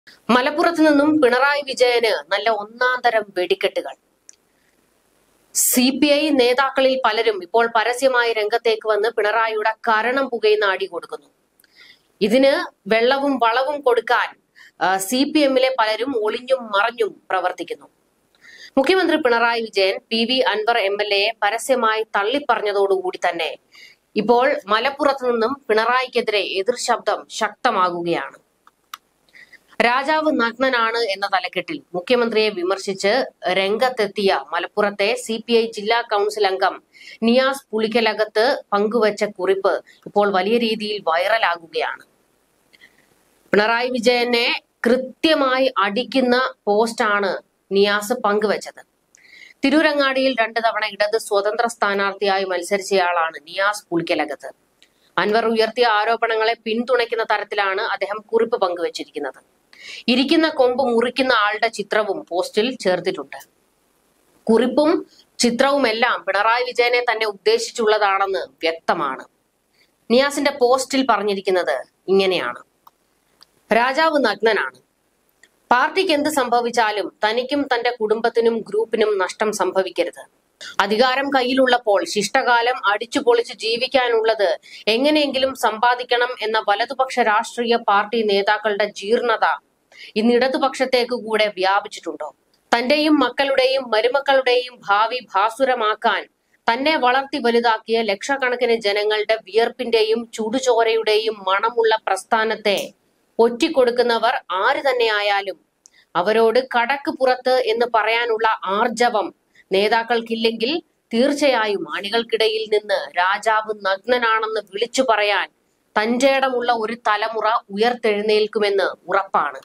മലപ്പുറത്ത് നിന്നും പിണറായി വിജയന് നല്ല ഒന്നാം തരം വെടിക്കെട്ടുകൾ സി പി ഐ നേതാക്കളിൽ പലരും ഇപ്പോൾ പരസ്യമായി രംഗത്തേക്ക് വന്ന് പിണറായിയുടെ കരണം പുകയുന്ന അടി കൊടുക്കുന്നു ഇതിന് വെള്ളവും വളവും കൊടുക്കാൻ സി പി എമ്മിലെ പലരും ഒളിഞ്ഞും മറഞ്ഞും പ്രവർത്തിക്കുന്നു മുഖ്യമന്ത്രി Pinarayi Vijayan P V Anvar M L എയെ പരസ്യമായി തള്ളിപ്പറഞ്ഞതോടുകൂടി തന്നെ ഇപ്പോൾ മലപ്പുറത്ത് നിന്നും പിണറായിക്കെതിരെ എതിർ ശബ്ദം ശക്തമാകുകയാണ് രാജാവ് നഗ്നനാണ് എന്ന തലക്കെട്ടിൽ മുഖ്യമന്ത്രിയെ വിമർശിച്ച് രംഗത്തെത്തിയ മലപ്പുറത്തെ സി പി ഐ ജില്ലാ കൗൺസിൽ അംഗം നിയാസ് പുളിക്കലകത്ത് പങ്കുവച്ച കുറിപ്പ് ഇപ്പോൾ വലിയ രീതിയിൽ വൈറലാകുകയാണ് പിണറായി വിജയനെ കൃത്യമായി അടിക്കുന്ന പോസ്റ്റാണ് നിയാസ് പങ്കുവച്ചത് തിരൂരങ്ങാടിയിൽ രണ്ടു തവണ ഇടത് സ്വതന്ത്ര സ്ഥാനാർത്ഥിയായി മത്സരിച്ചയാളാണ് നിയാസ് പുളിക്കലകത്ത് അൻവർ ഉയർത്തിയ ആരോപണങ്ങളെ പിന്തുണയ്ക്കുന്ന തരത്തിലാണ് അദ്ദേഹം കുറിപ്പ് പങ്കുവച്ചിരിക്കുന്നത് ഇരിക്കുന്ന കൊമ്പ് മുറിക്കുന്ന ആളുടെ ചിത്രവും പോസ്റ്റിൽ ചേർത്തിട്ടുണ്ട് കുറിപ്പും ചിത്രവുമെല്ലാം പിണറായി വിജയനെ തന്നെ ഉദ്ദേശിച്ചുള്ളതാണെന്ന് വ്യക്തമാണ് നിയാസിന്റെ പോസ്റ്റിൽ പറഞ്ഞിരിക്കുന്നത് ഇങ്ങനെയാണ് രാജാവ് നഗ്നനാണ് പാർട്ടിക്ക് എന്ത് സംഭവിച്ചാലും തനിക്കും തന്റെ കുടുംബത്തിനും ഗ്രൂപ്പിനും നഷ്ടം സംഭവിക്കരുത് അധികാരം കയ്യിലുള്ളപ്പോൾ ശിഷ്ടകാലം അടിച്ചു പൊളിച്ച് ജീവിക്കാനുള്ളത് എങ്ങനെയെങ്കിലും സമ്പാദിക്കണം എന്ന വലതുപക്ഷ രാഷ്ട്രീയ പാർട്ടി നേതാക്കളുടെ ജീർണത ഇന്ന് ഇടതുപക്ഷത്തേക്ക് കൂടെ വ്യാപിച്ചിട്ടുണ്ടോ തന്റെയും മക്കളുടെയും മരുമക്കളുടെയും ഭാവി ഭാസുരമാക്കാൻ തന്നെ വളർത്തി വലുതാക്കിയ ലക്ഷക്കണക്കിന് ജനങ്ങളുടെ വിയർപ്പിന്റെയും ചുടുചോരയുടെയും മണമുള്ള പ്രസ്ഥാനത്തെ ഒറ്റിക്കൊടുക്കുന്നവർ ആര് തന്നെയായാലും അവരോട് കടക്ക് പുറത്ത് എന്ന് പറയാനുള്ള ആർജവം നേതാക്കൾക്കില്ലെങ്കിൽ തീർച്ചയായും അണികൾക്കിടയിൽ നിന്ന് രാജാവ് നഗ്നനാണെന്ന് വിളിച്ചു പറയാൻ തന്റേടമുള്ള ഒരു തലമുറ ഉയർത്തെഴുന്നേൽക്കുമെന്ന് ഉറപ്പാണ്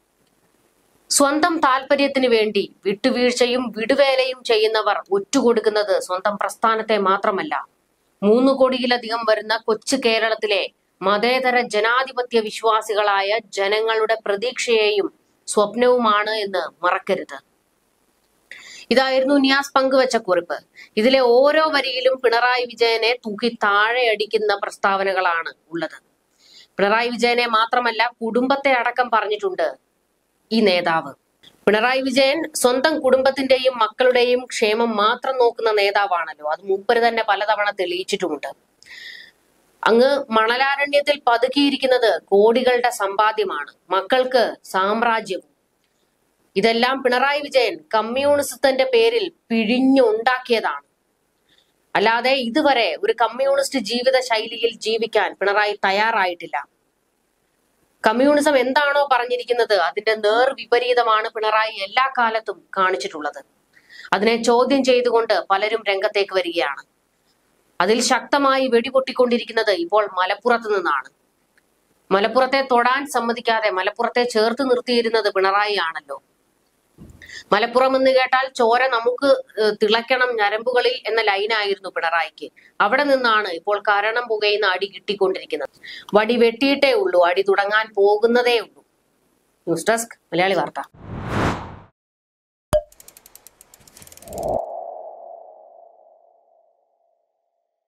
സ്വന്തം താല്പര്യത്തിന് വേണ്ടി വിട്ടുവീഴ്ചയും വിടുവേലയും ചെയ്യുന്നവർ ഒറ്റുകൊടുക്കുന്നത് സ്വന്തം പ്രസ്ഥാനത്തെ മാത്രമല്ല മൂന്ന് കോടിയിലധികം വരുന്ന കൊച്ചു കേരളത്തിലെ മതേതര ജനാധിപത്യ വിശ്വാസികളായ ജനങ്ങളുടെ പ്രതീക്ഷയെയും സ്വപ്നവുമാണ് എന്ന് മറക്കരുത് ഇതായിരുന്നു നിയാസ് പങ്കുവച്ച കുറിപ്പ് ഇതിലെ ഓരോ വരിയിലും പിണറായി വിജയനെ തൂക്കി താഴെ അടിക്കുന്ന പ്രസ്താവനകളാണ് ഉള്ളത് പിണറായി വിജയനെ മാത്രമല്ല കുടുംബത്തെ അടക്കം പറഞ്ഞിട്ടുണ്ട് ഈ നേതാവ് പിണറായി വിജയൻ സ്വന്തം കുടുംബത്തിന്റെയും മക്കളുടെയും ക്ഷേമം മാത്രം നോക്കുന്ന നേതാവാണല്ലോ അത് മൂപ്പര് തന്നെ പലതവണ തെളിയിച്ചിട്ടുമുണ്ട് അങ്ങ് മണലാരണ്യത്തിൽ പതുക്കിയിരിക്കുന്നത് കോടികളുടെ സമ്പാദ്യമാണ് മക്കൾക്ക് സാമ്രാജ്യവും ഇതെല്ലാം പിണറായി വിജയൻ കമ്മ്യൂണിസത്തിന്റെ പേരിൽ പിഴിഞ്ഞുണ്ടാക്കിയതാണ് അല്ലാതെ ഇതുവരെ ഒരു കമ്മ്യൂണിസ്റ്റ് ജീവിത ശൈലിയിൽ ജീവിക്കാൻ പിണറായി തയ്യാറായിട്ടില്ല കമ്മ്യൂണിസം എന്താണോ പറഞ്ഞിരിക്കുന്നത് അതിന്റെ നേർ വിപരീതമാണ് പിണറായി എല്ലാ കാലത്തും കാണിച്ചിട്ടുള്ളത് അതിനെ ചോദ്യം ചെയ്തുകൊണ്ട് പലരും രംഗത്തേക്ക് വരികയാണ് അതിൽ ശക്തമായി വെടിപൊട്ടിക്കൊണ്ടിരിക്കുന്നത് ഇപ്പോൾ മലപ്പുറത്ത് നിന്നാണ് മലപ്പുറത്തെ തൊടാൻ സമ്മതിക്കാതെ മലപ്പുറത്തെ ചേർത്ത് നിർത്തിയിരുന്നത് പിണറായി ആണല്ലോ മലപ്പുറം എന്ന് കേട്ടാൽ ചോര നമുക്ക് ഏഹ്, തിളയ്ക്കണം ഞരമ്പുകളിൽ എന്ന ലൈനായിരുന്നു പിണറായിക്ക് അവിടെ നിന്നാണ് ഇപ്പോൾ കാരണം പുകയുന്ന അടി കിട്ടിക്കൊണ്ടിരിക്കുന്നത് വടി വെട്ടിയിട്ടേ ഉള്ളൂ അടി തുടങ്ങാൻ പോകുന്നതേ ഉള്ളൂ ന്യൂസ് ഡെസ്ക് മലയാളി വാർത്ത